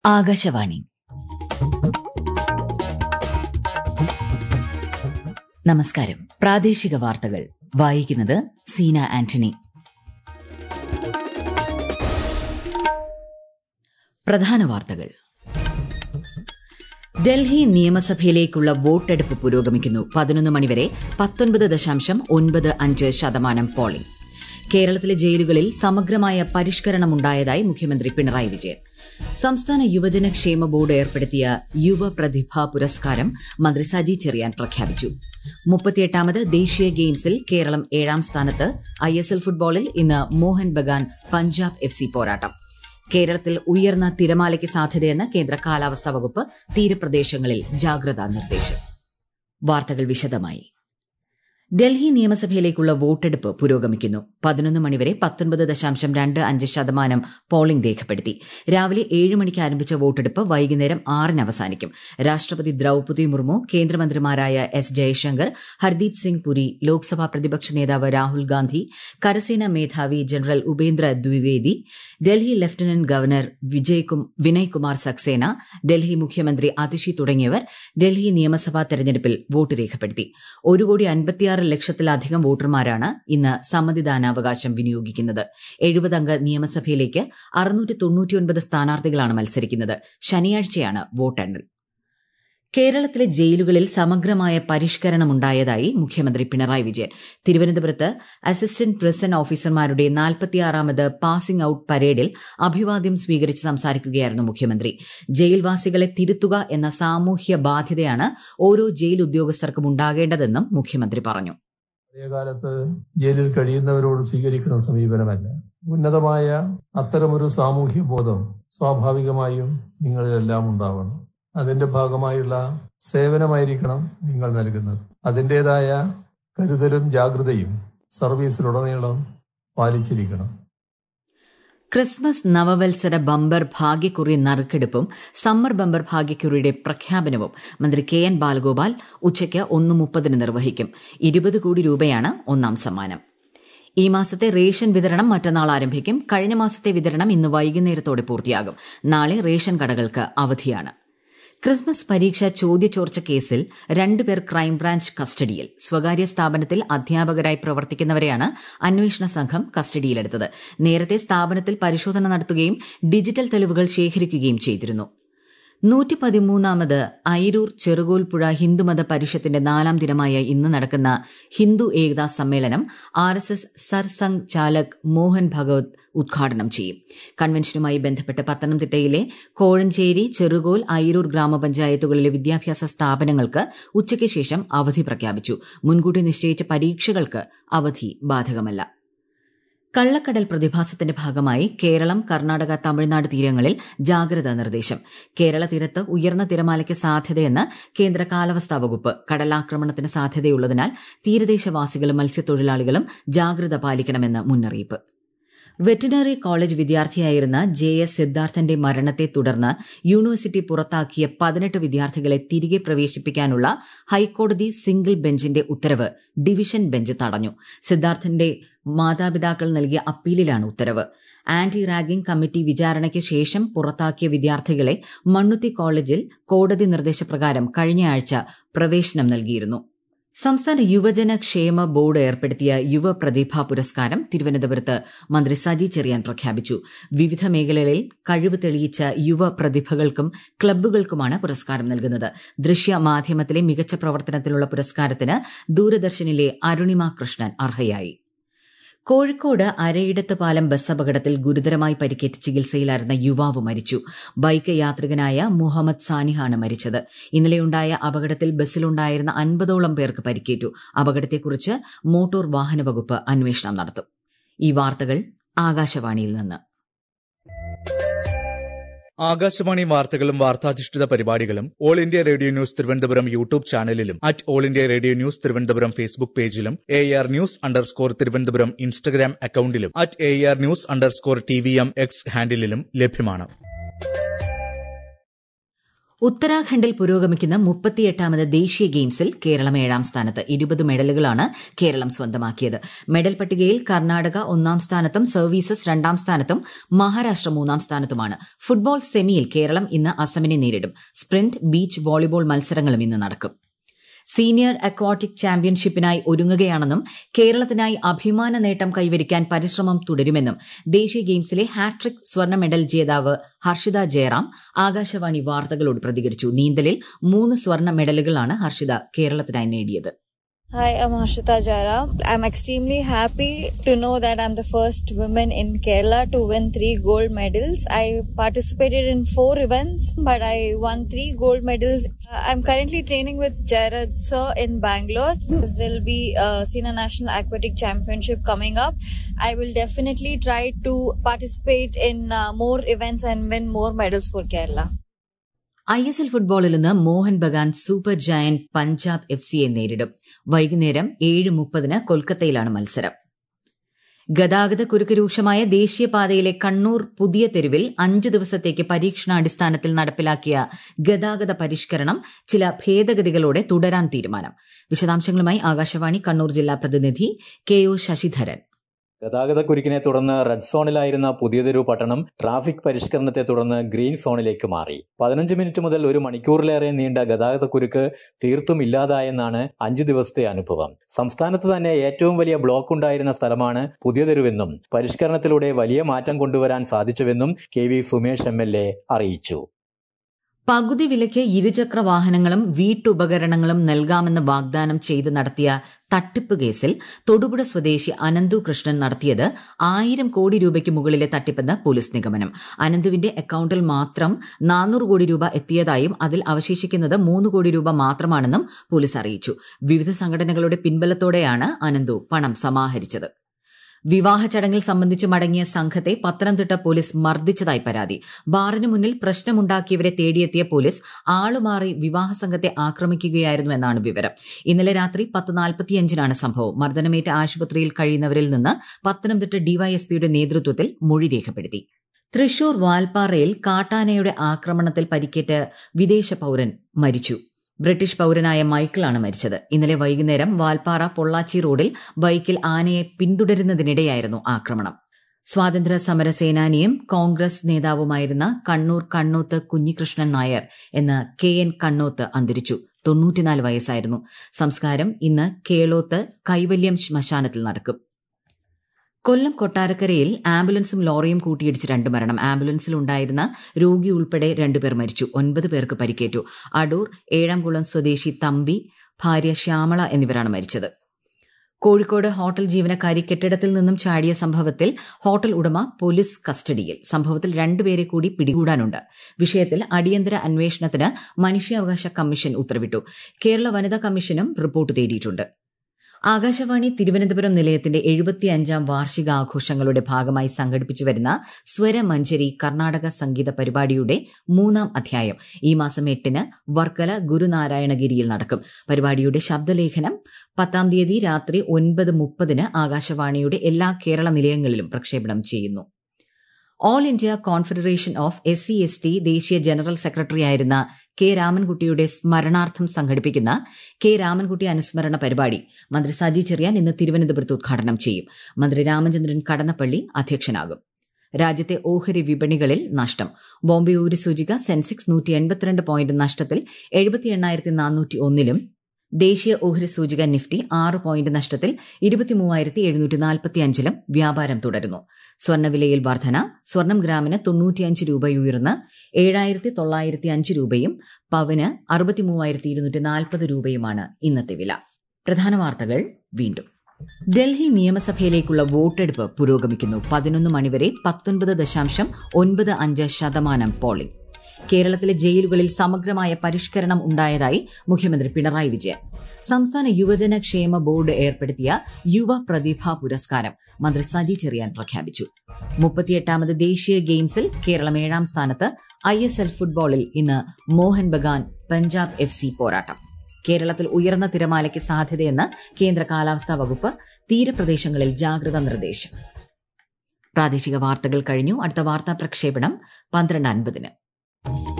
ആകാശവാണി നമസ്കാരം പ്രാദേശിക വാർത്തകൾ വായിക്കുന്നത് സീന ആന്റണി പ്രധാന വാർത്തകൾ ഡൽഹി നിയമസഭയിലേക്കുള്ള വോട്ടെടുപ്പ് പുരോഗമിക്കുന്നു പതിനൊന്ന് മണിവരെ പത്തൊൻപത് ദശാംശം ഒൻപത് അഞ്ച് ശതമാനം പോളിംഗ് കേരളത്തിലെ ജയിലുകളിൽ സമഗ്രമായ പരിഷ്കരണമുണ്ടായതായി മുഖ്യമന്ത്രി പിണറായി വിജയൻ സംസ്ഥാന യുവജന ക്ഷേമ ബോർഡ് ഏർപ്പെടുത്തിയ യുവ പ്രതിഭാ പുരസ്കാരം മന്ത്രി സജി ചെറിയാൻ പ്രഖ്യാപിച്ചു മുപ്പത്തിയെട്ടാമത് ദേശീയ ഗെയിംസിൽ കേരളം ഏഴാം സ്ഥാനത്ത് ഐഎസ്എൽ ഫുട്ബോളിൽ ഇന്ന് മോഹൻ ബഗാൻ പഞ്ചാബ് എഫ് സി പോരാട്ടം കേരളത്തിൽ ഉയർന്ന തിരമാലയ്ക്ക് സാധ്യതയെന്ന് കേന്ദ്ര കാലാവസ്ഥാ വകുപ്പ് തീരപ്രദേശങ്ങളിൽ ജാഗ്രതാ നിർദ്ദേശം വാർത്തകൾ വിശദമായി ഡൽഹി നിയമസഭയിലേക്കുള്ള വോട്ടെടുപ്പ് പുരോഗമിക്കുന്നു പതിനൊന്ന് മണിവരെ പത്തൊൻപത് ദശാംശം രണ്ട് അഞ്ച് ശതമാനം പോളിംഗ് രേഖപ്പെടുത്തി രാവിലെ ഏഴ് മണിക്ക് ആരംഭിച്ച വോട്ടെടുപ്പ് വൈകുന്നേരം ആറിന് അവസാനിക്കും രാഷ്ട്രപതി ദ്രൌപതി മുർമു കേന്ദ്രമന്ത്രിമാരായ എസ് ജയശങ്കർ ഹർദീപ് സിംഗ് പുരി ലോക്സഭാ പ്രതിപക്ഷ നേതാവ് രാഹുൽ ഗാന്ധി കരസേനാ മേധാവി general Upendra Dwivedi Delhi lieutenant governor Vinay Kumar Saxena Delhi മുഖ്യമന്ത്രി അതിഷി തുടങ്ങിയവർ ഡൽഹി നിയമസഭാ തെരഞ്ഞെടുപ്പിൽ വോട്ട് രേഖപ്പെടുത്തി ഒരു കോടി അൻപത്തിയാറ് ലക്ഷത്തിലധികം വോട്ടർമാരാണ് ഇന്ന് സമ്മതിദാനാവകാശം വിനിയോഗിക്കുന്നത് എഴുപതംഗ നിയമസഭയിലേക്ക് അറുന്നൂറ്റി തൊണ്ണൂറ്റിയൊൻപത് സ്ഥാനാർത്ഥികളാണ് മത്സരിക്കുന്നത് ശനിയാഴ്ചയാണ് വോട്ടെണ്ണൽ കേരളത്തിലെ ജയിലുകളിൽ സമഗ്രമായ പരിഷ്കരണമുണ്ടായതായി മുഖ്യമന്ത്രി പിണറായി വിജയൻ തിരുവനന്തപുരത്ത് അസിസ്റ്റന്റ് പ്രിസൺ ഓഫീസർമാരുടെ നാൽപ്പത്തിയാറാമത് പാസിംഗ് ഔട്ട് പരേഡിൽ അഭിവാദ്യം സ്വീകരിച്ച് സംസാരിക്കുകയായിരുന്നു മുഖ്യമന്ത്രി ജയിൽവാസികളെ തിരുത്തുക എന്ന സാമൂഹ്യ ബാധ്യതയാണ് ഓരോ ജയിൽ ഉദ്യോഗസ്ഥർക്കും ഉണ്ടാകേണ്ടതെന്നും മുഖ്യമന്ത്രി പറഞ്ഞു പഴയകാലത്ത് ജയിലിൽ കഴിയുന്നവരോട് സ്വീകരിക്കുന്ന സമീപനമല്ല ഉന്നതമായ അത്തരമൊരു സാമൂഹ്യ ബോധം സ്വാഭാവികമായും നിങ്ങളിലെല്ലാം ഉണ്ടാവണം അതിന്റെ ഭാഗമായുള്ള സേവനമായിരിക്കണം നിങ്ങൾ നൽകുന്നത് അതിൻ്റെതായ കരുതലും ജാഗ്രതയും സർവീസിലുടനീളം പാലിച്ചിരിക്കണം ക്രിസ്മസ് നവവത്സര ബമ്പർ ഭാഗ്യക്കുറി നറുക്കെടുപ്പും സമ്മർ ബമ്പർ ഭാഗ്യക്കുറിയുടെ പ്രഖ്യാപനവും മന്ത്രി കെ എൻ ബാലഗോപാൽ ഉച്ചയ്ക്ക് ഒന്ന് മുപ്പതിന് നിർവഹിക്കും ഇരുപത് കോടി രൂപയാണ് ഒന്നാം സമ്മാനം ഈ മാസത്തെ റേഷൻ വിതരണം മറ്റന്നാൾ ആരംഭിക്കും കഴിഞ്ഞ മാസത്തെ വിതരണം ഇന്ന് വൈകുന്നേരത്തോടെ പൂർത്തിയാകും നാളെ റേഷൻ കടകൾക്ക് അവധിയാണ് ക്രിസ്മസ് പരീക്ഷ ചോദ്യചോർച്ച കേസിൽ രണ്ടുപേർ ക്രൈംബ്രാഞ്ച് കസ്റ്റഡിയിൽ സ്വകാര്യ സ്ഥാപനത്തിൽ അധ്യാപകരായി പ്രവർത്തിക്കുന്നവരെയാണ് അന്വേഷണ സംഘം കസ്റ്റഡിയിലെടുത്തത് നേരത്തെ സ്ഥാപനത്തിൽ പരിശോധന നടത്തുകയും ഡിജിറ്റൽ തെളിവുകൾ ശേഖരിക്കുകയും ചെയ്തിരുന്നു നൂറ്റി പതിമൂന്നാമത് ഐരൂർ ചെറുകോൽപ്പുഴ ഹിന്ദുമത പരിഷത്തിന്റെ നാലാം ദിനമായ ഇന്ന് നടക്കുന്ന ഹിന്ദു ഏകതാ സമ്മേളനം R S S Sarsangh Chalak Mohan Bhagwat ഉദ്ഘാടനം ചെയ്യും കൺവെൻഷനുമായി ബന്ധപ്പെട്ട് പത്തനംതിട്ടയിലെ കോഴഞ്ചേരി ചെറുകോൽ ഐരൂർ ഗ്രാമപഞ്ചായത്തുകളിലെ വിദ്യാഭ്യാസ സ്ഥാപനങ്ങൾക്ക് ഉച്ചയ്ക്ക് ശേഷം അവധി പ്രഖ്യാപിച്ചു മുൻകൂട്ടി നിശ്ചയിച്ച പരീക്ഷകൾക്ക് അവധി ബാധകമല്ല കള്ളക്കടൽ പ്രതിഭാസത്തിന്റെ ഭാഗമായി കേരളം കർണാടക തമിഴ്നാട് തീരങ്ങളിൽ ജാഗ്രതാ നിർദ്ദേശം കേരള തീരത്ത് ഉയർന്ന തിരമാലയ്ക്ക് സാധ്യതയെന്ന് കേന്ദ്ര കാലാവസ്ഥാ വകുപ്പ് കടലാക്രമണത്തിന് സാധ്യതയുള്ളതിനാൽ തീരദേശവാസികളും മത്സ്യത്തൊഴിലാളികളും ജാഗ്രത പാലിക്കണമെന്ന് മുന്നറിയിപ്പ് വെറ്റിനറി കോളേജ് വിദ്യാർത്ഥിയായിരുന്ന ജെ എസ് സിദ്ധാർത്ഥന്റെ മരണത്തെ തുടർന്ന് യൂണിവേഴ്സിറ്റി പുറത്താക്കിയ പതിനെട്ട് വിദ്യാർത്ഥികളെ തിരികെ പ്രവേശിപ്പിക്കാനുള്ള ഹൈക്കോടതി സിംഗിൾ ബെഞ്ചിന്റെ ഉത്തരവ് ഡിവിഷൻ ബെഞ്ച് തടഞ്ഞു സിദ്ധാർത്ഥന്റെ മാതാപിതാക്കൾ നൽകിയ അപ്പീലിലാണ് ഉത്തരവ് ആന്റി റാഗിംഗ് കമ്മിറ്റി വിചാരണയ്ക്ക് ശേഷം പുറത്താക്കിയ വിദ്യാർത്ഥികളെ മണ്ണുത്തി കോളേജിൽ കോടതി നിർദ്ദേശപ്രകാരം കഴിഞ്ഞയാഴ്ച പ്രവേശനം നൽകിയിരുന്നു സംസ്ഥാന യുവജന ക്ഷേമ ബോർഡ് ഏർപ്പെടുത്തിയ യുവ പ്രതിഭാ പുരസ്കാരം തിരുവനന്തപുരത്ത് മന്ത്രി സജി ചെറിയാൻ പ്രഖ്യാപിച്ചു വിവിധ മേഖലകളിൽ കഴിവ് തെളിയിച്ച യുവ പ്രതിഭകൾക്കും ക്ലബ്ബുകൾക്കുമാണ് പുരസ്കാരം നൽകുന്നത് ദൃശ്യ മാധ്യമത്തിലെ മികച്ച പ്രവർത്തനത്തിനുള്ള പുരസ്കാരത്തിന് ദൂരദർശനിലെ അരുണിമ കൃഷ്ണൻ അർഹയായി കോഴിക്കോട് അരയിടത്ത് പാലം ബസ് അപകടത്തിൽ ഗുരുതരമായി പരിക്കേറ്റ് ചികിത്സയിലായിരുന്ന യുവാവ് മരിച്ചു ബൈക്ക് യാത്രികനായ മുഹമ്മദ് സാനിഹാണ് മരിച്ചത് ഇന്നലെയുണ്ടായ അപകടത്തിൽ ബസ്സിലുണ്ടായിരുന്ന അൻപതോളം പേർക്ക് പരിക്കേറ്റു അപകടത്തെക്കുറിച്ച് മോട്ടോർ വാഹന വകുപ്പ് അന്വേഷണം നടത്തും ഈ വാർത്തകൾ ആകാശവാണിയിൽ നിന്ന് ആകാശവാണി വാർത്തകളും വാർത്താധിഷ്ഠിത പരിപാടികളും all India radio news Thiruvananthapuram YouTube ചാനലിലും at all India radio news Thiruvananthapuram Facebook പേജിലും A R news underscore Thiruvananthapuram Instagram അക്കൌണ്ടിലും at A R news underscore T V M X ഹാൻഡിലും ലഭ്യമാണ് ഉത്തരാഖണ്ഡിൽ പുരോഗമിക്കുന്ന മുപ്പത്തിയെട്ടാമത് ദേശീയ ഗെയിംസിൽ കേരളം ഏഴാം സ്ഥാനത്ത് ഇരുപത് മെഡലുകളാണ് കേരളം സ്വന്തമാക്കിയത് മെഡൽ പട്ടികയിൽ കർണാടക ഒന്നാം സ്ഥാനത്തും സർവീസസ് രണ്ടാം സ്ഥാനത്തും മഹാരാഷ്ട്ര മൂന്നാം സ്ഥാനത്തുമാണ് ഫുട്ബോൾ സെമിയിൽ കേരളം ഇന്ന് അസമിനെ നേരിടും സ്പ്രിന്റ് ബീച്ച് വോളിബോൾ മത്സരങ്ങളും ഇന്ന് നടക്കും സീനിയർ അക്വാട്ടിക് ചാമ്പ്യൻഷിപ്പിനായി ഒരുങ്ങുകയാണെന്നും കേരളത്തിനായി അഭിമാന നേട്ടം കൈവരിക്കാൻ പരിശ്രമം തുടരുമെന്നും ദേശീയ ഗെയിംസിലെ ഹാട്രിക് സ്വർണ്ണ മെഡൽ ജേതാവ് ഹർഷിത ജയറാം ആകാശവാണി വാർത്തകളോട് പ്രതികരിച്ചു നീന്തലിൽ മൂന്ന് സ്വർണ്ണ മെഡലുകളാണ് ഹർഷിത കേരളത്തിനായി നേടിയത് Hi, I'm Harshita Jara. I'm extremely happy to know that I'm the first woman in Kerala to win three gold medals. I participated in four events, but I won three gold medals. Uh, I'm currently training with Jared Sir in Bangalore. There'll be a Senior National Aquatic Championship coming up. I will definitely try to participate in uh, more events and win more medals for Kerala. I S L ഫുട്ബോളിൽ നിന്ന് Mohan Bagan super giant Punjab F സിയെ നേരിടും വൈകുന്നേരം ഏഴ് മുപ്പതിന് കൊൽക്കത്തയിലാണ് മത്സരം ഗതാഗത കുരുക്ക് രൂക്ഷമായ ദേശീയപാതയിലെ കണ്ണൂർ പുതിയ തെരുവിൽ അഞ്ചു ദിവസത്തേക്ക് പരീക്ഷണാടിസ്ഥാനത്തിൽ നടപ്പിലാക്കിയ ഗതാഗത പരിഷ്കരണം ചില ഭേദഗതികളോടെ തുടരാൻ തീരുമാനം വിശദാംശങ്ങളുമായി ആകാശവാണി കണ്ണൂർ ജില്ലാ പ്രതിനിധി കെ ഒ ശശിധരൻ ഗതാഗതക്കുരുക്കിനെ തുടർന്ന് റെഡ് സോണിലായിരുന്ന പുതിയതൊരു പട്ടണം ട്രാഫിക് പരിഷ്കരണത്തെ തുടർന്ന് ഗ്രീൻ സോണിലേക്ക് മാറി പതിനഞ്ച് മിനിറ്റ് മുതൽ ഒരു മണിക്കൂറിലേറെ നീണ്ട ഗതാഗതക്കുരുക്ക് തീർത്തും ഇല്ലാതായെന്നാണ് അഞ്ച് ദിവസത്തെ അനുഭവം സംസ്ഥാനത്ത് തന്നെ ഏറ്റവും വലിയ ബ്ലോക്ക് ഉണ്ടായിരുന്ന സ്ഥലമാണ് പുതിയതെരുവെന്നും പരിഷ്കരണത്തിലൂടെ വലിയ മാറ്റം കൊണ്ടുവരാൻ സാധിച്ചുവെന്നും K V Sumesh M L A അറിയിച്ചു പകുതി വിലയ്ക്ക് ഇരുചക്ര വാഹനങ്ങളും വീട്ടുപകരണങ്ങളും നൽകാമെന്ന് വാഗ്ദാനം ചെയ്ത് നടത്തിയ തട്ടിപ്പ് കേസിൽ തൊടുപുഴ സ്വദേശി അനന്തു കൃഷ്ണൻ നടത്തിയത് ആയിരം കോടി രൂപയ്ക്ക് മുകളിലെ തട്ടിപ്പെന്ന് പോലീസ് നിഗമനം അനന്തുവിന്റെ അക്കൌണ്ടിൽ മാത്രം നാനൂറ് കോടി രൂപ എത്തിയതായും അതിൽ അവശേഷിക്കുന്നത് മൂന്ന് കോടി രൂപ മാത്രമാണെന്നും പോലീസ് അറിയിച്ചു വിവിധ സംഘടനകളുടെ പിൻബലത്തോടെയാണ് അനന്തു പണം സമാഹരിച്ചത് വിവാഹ ചടങ്ങിൽ സംബന്ധിച്ച് മടങ്ങിയ സംഘത്തെ പത്തനംതിട്ട പോലീസ് മർദ്ദിച്ചതായി പരാതി ബാറിന് മുന്നിൽ പ്രശ്നമുണ്ടാക്കിയവരെ തേടിയെത്തിയ പോലീസ് ആളുമാറി വിവാഹ സംഘത്തെ ആക്രമിക്കുകയായിരുന്നു എന്നാണ് വിവരം ഇന്നലെ രാത്രി പത്ത് നാൽപ്പത്തിയഞ്ചിനാണ് സംഭവം മർദ്ദനമേറ്റ ആശുപത്രിയിൽ കഴിയുന്നവരിൽ നിന്ന് പത്തനംതിട്ട ഡിവൈഎസ്പിയുടെ നേതൃത്വത്തിൽ മൊഴി രേഖപ്പെടുത്തി തൃശൂർ വാൽപ്പാറയിൽ കാട്ടാനയുടെ ആക്രമണത്തിൽ പരിക്കേറ്റ് വിദേശ പൌരൻ മരിച്ചു ബ്രിട്ടീഷ് പൌരനായ മൈക്കിളാണ് മരിച്ചത് ഇന്നലെ വൈകുന്നേരം വാൽപ്പാറ പൊള്ളാച്ചി റോഡിൽ ബൈക്കിൽ ആനയെ പിന്തുടരുന്നതിനിടെയായിരുന്നു ആക്രമണം സ്വാതന്ത്ര്യ സമര സേനാനിയും കോൺഗ്രസ് നേതാവുമായിരുന്ന കണ്ണൂർ കണ്ണോത്ത് കുഞ്ഞികൃഷ്ണൻ നായർ എന്ന കെ എൻ കണ്ണോത്ത് അന്തരിച്ചു തൊണ്ണൂറ്റിനാല് വയസ്സായിരുന്നു സംസ്കാരം ഇന്ന് കേളോത്ത് കൈവല്യം ശ്മശാനത്തിൽ നടക്കും കൊല്ലം കൊട്ടാരക്കരയിൽ ആംബുലൻസും ലോറിയും കൂട്ടിയിടിച്ച് രണ്ട് മരണം ആംബുലൻസിൽ ഉണ്ടായിരുന്ന രോഗി ഉൾപ്പെടെ രണ്ടുപേർ മരിച്ചു ഒൻപത് പേർക്ക് പരിക്കേറ്റു അടൂർ ഏഴാംകുളം സ്വദേശി തമ്പി ഭാര്യ ശ്യാമള എന്നിവരാണ് മരിച്ചത് കോഴിക്കോട് ഹോട്ടൽ ജീവനക്കാരി കെട്ടിടത്തിൽ നിന്നും ചാടിയ സംഭവത്തിൽ ഹോട്ടൽ ഉടമ പോലീസ് കസ്റ്റഡിയിൽ സംഭവത്തിൽ രണ്ടുപേരെ കൂടി പിടികൂടാനുണ്ട് വിഷയത്തിൽ അടിയന്തര അന്വേഷണത്തിന് മനുഷ്യാവകാശ കമ്മീഷൻ ഉത്തരവിട്ടു കേരള വനിതാ കമ്മീഷനും റിപ്പോർട്ട് തേടിയിട്ടുണ്ട് ആകാശവാണി തിരുവനന്തപുരം നിലയത്തിന്റെ എഴുപത്തിയഞ്ചാം വാർഷികാഘോഷങ്ങളുടെ ഭാഗമായി സംഘടിപ്പിച്ചു വരുന്ന സ്വരമഞ്ജരി കർണാടക സംഗീത പരിപാടിയുടെ മൂന്നാം അധ്യായം ഈ മാസം എട്ടിന് വർക്കല ഗുരുനാരായണഗിരിയിൽ നടക്കും പരിപാടിയുടെ ശബ്ദലേഖനം പത്താം തീയതി രാത്രി ഒൻപത് മുപ്പതിന് ആകാശവാണിയുടെ എല്ലാ കേരള നിലയങ്ങളിലും പ്രക്ഷേപണം ചെയ്യുന്നു all India confederation of S C S T ദേശീയ ജനറൽ സെക്രട്ടറിയായിരുന്ന കെ രാമൻകുട്ടിയുടെ സ്മരണാർത്ഥം സംഘടിപ്പിക്കുന്ന കെ രാമൻകുട്ടി അനുസ്മരണ പരിപാടി മന്ത്രി സജി ചെറിയാൻ ഇന്ന് തിരുവനന്തപുരത്ത് ഉദ്ഘാടനം ചെയ്യും മന്ത്രി രാമചന്ദ്രൻ കടന്നപ്പള്ളി അധ്യക്ഷനാകും രാജ്യത്തെ ഓഹരി വിപണികളിൽ നഷ്ടം ബോംബെ ഊരി സൂചിക സെൻസെക്സ് നൂറ്റി എൺപത്തിരണ്ട് പോയിന്റ് നഷ്ടത്തിൽ എഴുപത്തി എണ്ണായിരത്തി നാനൂറ്റി ഒന്നിലും ദേശീയ ഓഹരി സൂചിക നിഫ്റ്റി ആറ് പോയിന്റ് നഷ്ടത്തിൽ ഇരുപത്തിമൂവായിരത്തി എഴുന്നൂറ്റി നാൽപ്പത്തി അഞ്ചിലും വ്യാപാരം തുടരുന്നു സ്വർണ്ണവിലയിൽ വർധന സ്വർണം ഗ്രാമിന് തൊണ്ണൂറ്റിയഞ്ച് രൂപ ഉയർന്ന് ഏഴായിരത്തി തൊള്ളായിരത്തി അഞ്ച് രൂപയും പവന് അറുപത്തിമൂവായിരത്തി ഇരുന്നൂറ്റി നാൽപ്പത് രൂപയുമാണ് ഇന്നത്തെ വില പ്രധാന വാർത്തകൾ വീണ്ടും ഡൽഹി നിയമസഭയിലേക്കുള്ള വോട്ടെടുപ്പ് പുരോഗമിക്കുന്നു പതിനൊന്ന് മണിവരെ പത്തൊൻപത് ദശാംശം ഒൻപത് അഞ്ച് ശതമാനം പോളിംഗ് കേരളത്തിലെ ജയിലുകളിൽ സമഗ്രമായ പരിഷ്കരണം ഉണ്ടായതായി മുഖ്യമന്ത്രി പിണറായി വിജയൻ സംസ്ഥാന യുവജന ക്ഷേമ ബോർഡ് ഏർപ്പെടുത്തിയ യുവ പ്രതിഭാ പുരസ്കാരം മന്ത്രി സജി ചെറിയാൻ പ്രഖ്യാപിച്ചു മുപ്പത്തിയെട്ടാമത് ദേശീയ ഗെയിംസിൽ കേരളം ഏഴാം സ്ഥാനത്ത് ഐ എസ് എൽ ഫുട്ബോളിൽ ഇന്ന് മോഹൻ ബഗാൻ പഞ്ചാബ് എഫ് സി പോരാട്ടം കേരളത്തിൽ ഉയർന്ന തിരമാലയ്ക്ക് സാധ്യതയെന്ന് കേന്ദ്ര കാലാവസ്ഥാ വകുപ്പ് തീരപ്രദേശങ്ങളിൽ ജാഗ്രതാ നിർദ്ദേശം പ്രാദേശിക വാർത്തകൾ കഴിഞ്ഞു അടുത്ത വാർത്താ പ്രക്ഷേപണം പന്ത്രണ്ട് അൻപതിന്